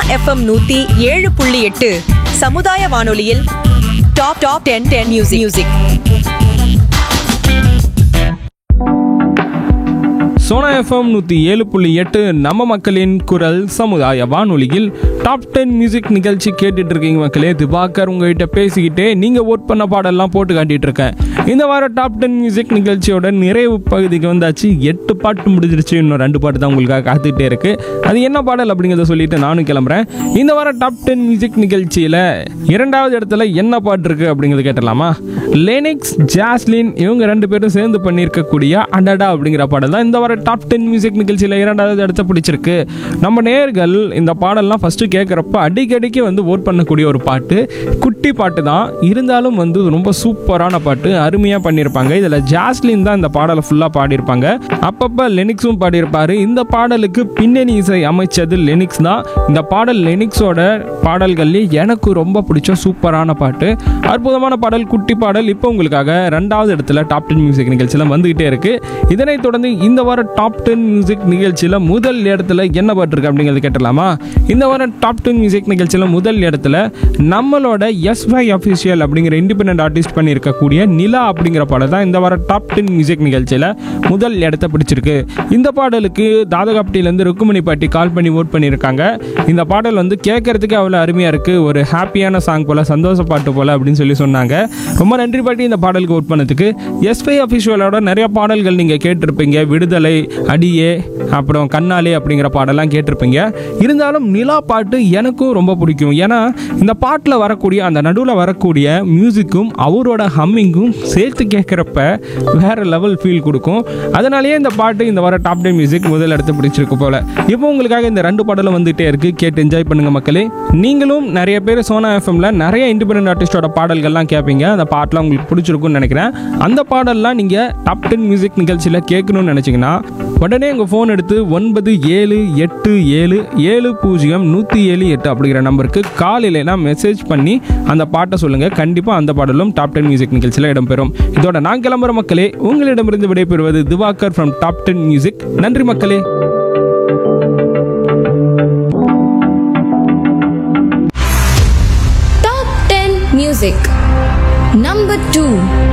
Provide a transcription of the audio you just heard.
FM நூத்தி ஏழு புள்ளி எட்டு சமுதாய வானொலியில் top top ten ten music music Sona FM நூற்றி ஏழு புள்ளி எட்டு நம்ம மக்களின் குரல் சமுதாய வானொலியில் டாப் டென் மியூசிக் நிகழ்ச்சி கேட்டுட்டு இருக்கீங்க மக்களே திவாகர் உங்ககிட்ட பேசிக்கிட்டே நீங்கள் ஓட் பண்ண பாடெல்லாம் போட்டு காட்டிட்டு இருக்கேன் இந்த வாரம் டாப் டென் மியூசிக் நிகழ்ச்சியோட நிறைவு பகுதிக்கு வந்தாச்சு எட்டு பாட்டு முடிஞ்சிருச்சு இன்னும் ரெண்டு பாட்டு தான் உங்களுக்காக காத்துக்கிட்டே இருக்கு அது என்ன பாடல் அப்படிங்கிறத சொல்லிட்டு நானும் கிளம்புறேன் இந்த வாரம் டாப் டென் மியூசிக் நிகழ்ச்சியில் இரண்டாவது இடத்துல என்ன பாட்டு இருக்கு அப்படிங்கிறது கேட்டலாமா லெனிக்ஸ் ஜாஸ்லின் இவங்க ரெண்டு பேரும் சேர்ந்து பண்ணியிருக்கக்கூடிய அடடா அப்படிங்கிற பாடல் தான் இந்த வார டாப் டென் மியூசிக் நிகழ்ச்சியில் இரண்டாவது இடத்த பிடிச்சிருக்கு நம்ம நேர்கள் இந்த பாடல்லாம் ஃபஸ்ட்டு கேட்குறப்ப அடிக்கடிக்கு வந்து ஓட் பண்ணக்கூடிய ஒரு பாட்டு குட்டி பாட்டு தான் இருந்தாலும் வந்து ரொம்ப சூப்பரான பாட்டு அருமையாக பண்ணியிருப்பாங்க இதில் ஜாஸ்லின் தான் இந்த பாடலை ஃபுல்லாக பாடியிருப்பாங்க அப்பப்போ லெனிக்ஸும் பாடியிருப்பாரு இந்த பாடலுக்கு பின்னணி இசை அமைச்சது லெனிக்ஸ் தான் இந்த பாடல் லெனிக்ஸோட பாடல்கள்லேயே எனக்கு ரொம்ப பிடிச்ச சூப்பரான பாட்டு அற்புதமான பாடல் குட்டி பாடல் இப்போ உங்களுக்காக ரெண்டாவது இடத்துல டாப் டென் மியூசிக் நிகழ்ச்சியில் வந்துகிட்டே இருக்கு இதனைத் தொடர்ந்து இந்த வார டாப் டென் மியூசிக் நிகழ்ச்சியில் முதல் இடத்துல என்ன பாட்டு இருக்கு அப்படிங்கிறது கேட்டலாமா இந்த வாரம் டாப் டென் மியூசிக் நிகழ்ச்சியில் முதல் இடத்துல நம்மளோட எஸ்வை அஃபிஷியல் அப்படிங்கிற இண்டிபெண்ட் ஆர்டிஸ்ட் பண்ணியிருக்கக்கூடிய நிலா அப்படிங்கிற பாடல் தான் இந்த வாரம் டாப் டென் மியூசிக் நிகழ்ச்சியில் முதல் இடத்த பிடிச்சிருக்கு இந்த பாடலுக்கு தாதகாப்டியிலேருந்து ருக்குமணி பாட்டி கால் பண்ணி ஓட் பண்ணியிருக்காங்க இந்த பாடல் வந்து கேட்கறதுக்கு அவ்வளோ அருமையாக இருக்குது ஒரு ஹாப்பியான சாங் போல் சந்தோஷ பாட்டு போல் அப்படின்னு சொல்லி சொன்னாங்க ரொம்ப நன்றி பாட்டி இந்த பாடலுக்கு ஓட் பண்ணதுக்கு எஸ்பை அஃபிஷியலோட நிறைய பாடல்கள் நீங்கள் கேட்டிருப்பீங்க விடுதலை அடியே அப்புறம் கண்ணாலே அப்படிங்கிற பாடலாம் கேட்டிருப்பீங்க இருந்தாலும் நிலா பாட்டு எனக்கும் ரொம்ப பிடிக்கும் ஏன்னா இந்த பாட்டில் வரக்கூடிய அந்த நடுவில் வரக்கூடிய மியூசிக்கும் அவரோட ஹம்மிங்கும் சேர்த்து கேட்குறப்ப வேற லெவல் ஃபீல் கொடுக்கும் அதனாலேயே இந்த பாட்டு இந்த வர டாப் டென் மியூசிக் முதல் இடத்த பிடிச்சிருக்கு போல இப்போ உங்களுக்காக இந்த ரெண்டு பாடலும் வந்துட்டே இருக்கு கேட்டு என்ஜாய் பண்ணுங்க மக்களே நீங்களும் நிறைய பேர் சோனா எஃப்எம்ல நிறைய இண்டிபெண்டன்ட் ஆர்டிஸ்டோட பாடல்கள்லாம் கேட்பீங்க அந்த பாட்டெலாம் உங்களுக்கு பிடிச்சிருக்கும்னு நினைக்கிறேன் அந்த பாடல்லாம் நீங்கள் டாப் டென் மியூசிக் நிகழ்ச்சியில் கேட்கணும்னு நினச்சிங்கன்னா உடனே உங்கள் ஃபோன் எடுத்து ஒன்பது ஏழு எட்டு ஏழு ஏழு பூஜ்ஜியம் நூற்றி ஏழு எட்டு அப்படிங்கிற நம்பருக்கு காலையிலனா மெசேஜ் பண்ணி அந்த பாட்டை சொல்லுங்கள் கண்டிப்பாக அந்த பாடலும் டாப் டென் மியூசிக் நிகழ்ச்சியில் இடம்பெறும் இதோட நான் கிளம்புற மக்களே உங்களிடமிருந்து விடைபெறுவது Diwakar from top ten music நன்றி மக்களே Top 10 Music Number 2